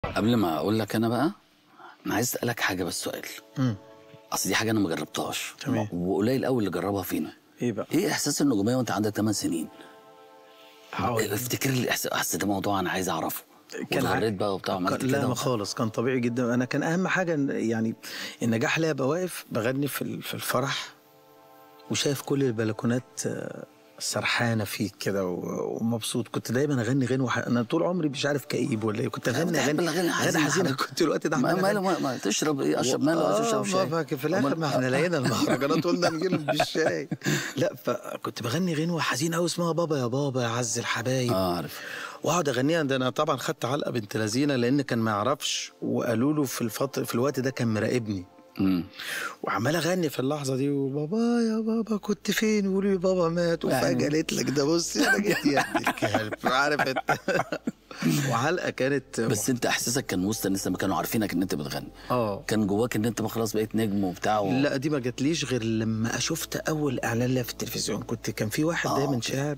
قبل ما اقول لك انا بقى انا عايز اسالك حاجه بس سؤال مم. اصل دي حاجه انا ما جربتهاش تمام. وقليل قوي اللي جربها فينا ايه بقى؟ ايه احساس النجوميه وانت عندك 8 سنين هقول افتكر لي الاحساس أحس ده موضوع انا عايز اعرفه كان ع- واتغريت بقى وبتاع عملت كان- كده لا ما وبتاع. خالص كان طبيعي جدا انا كان اهم حاجه إن- يعني النجاح ليا ابقى واقف بغني في ال- في الفرح وشايف كل البلكونات آه، سرحانه فيك كده و- ومبسوط كنت دايما اغني غنوه ح- انا طول عمري مش عارف كئيب ولا ايه كنت اغني بتحب اغني الأغاني الحزينة اغاني حزينه حضرتك. كنت الوقت ده ما عمال ما, أغني. ما, ما تشرب ايه اشرب مال ولا تشرب آه، شاي ما- في الاخر ما احنا لقينا المهرجانات قلنا نجيب بالشاي لا فكنت بغني غنوه حزينه قوي اسمها بابا يا بابا يا عز الحبايب اه عارف واقعد اغنيها ده انا طبعا خدت علقه بنت لذينه لان كان ما يعرفش وقالوا له في الفتره في الوقت ده كان مراقبني امم وعمال اغني في اللحظه دي وبابا يا بابا كنت فين يقولوا لي بابا مات وفجاه لقيت لك ده بص انا جيت يا ابن الكلب عارف انت وعلقه كانت بس انت احساسك كان وسط الناس لما كانوا عارفينك ان انت بتغني اه كان جواك ان انت ما خلاص بقيت نجم وبتاع و... لا دي ما جاتليش غير لما شفت اول اعلان ليا في التلفزيون كنت كان في واحد آه، دايما أوكي. شاعر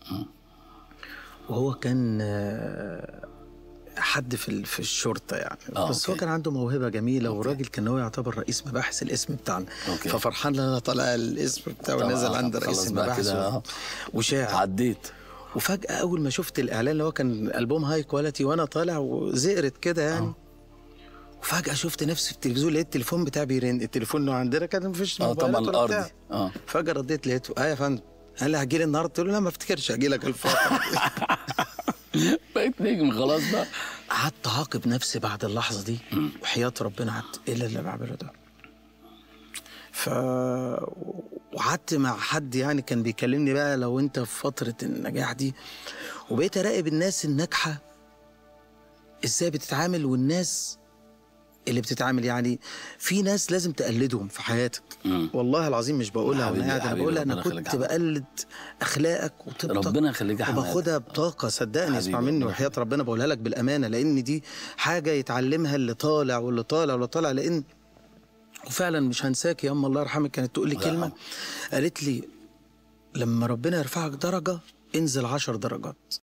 وهو كان آه، حد في ال- في الشرطه يعني آه، بس هو أوكي. كان عنده موهبه جميله وراجل كان هو يعتبر رئيس مباحث الاسم بتاعنا أوكي. ففرحان ان انا طالع الاسم بتاعه طبعا، ونزل آه، عند خلاص رئيس بقى المباحث كده، و- آه. وشاعر عديت وفجاه اول ما شفت الاعلان اللي هو كان البوم هاي كواليتي وانا طالع وزقرت كده يعني وفجاه شفت نفسي في التلفزيون لقيت التليفون بتاعي بيرن التليفون اللي عندنا كان مفيش اه طبعا موبايلات ولا بتاع. الارضي اه فجاه رديت لقيته اه يا فندم قال لي هتجي لي النهارده قلت له لا ما افتكرش هجي لك الفتره بقيت نجم خلاص بقى قعدت اعاقب نفسي بعد اللحظه دي وحياه ربنا قعدت ايه اللي بعمله ده ف وقعدت مع حد يعني كان بيكلمني بقى لو انت في فتره النجاح دي وبقيت اراقب الناس الناجحه ازاي بتتعامل والناس اللي بتتعامل يعني في ناس لازم تقلدهم في حياتك مم. والله العظيم مش بقولها حبيبي- وانا قاعد انا حبيبي بقولها انا ربنا يخليك كنت يا حبيبي. بقلد اخلاقك وطيبتك ربنا يخليك يا حماد. وباخدها بطاقه صدقني اسمع حبيبي مني ربنا وحياه ربنا بقولها لك بالامانه لان دي حاجه يتعلمها اللي طالع واللي طالع واللي طالع لان وفعلا مش هنساك يا اما الله يرحمك كانت تقول لي الله كلمه يرحمه. قالت لي لما ربنا يرفعك درجه انزل عشر درجات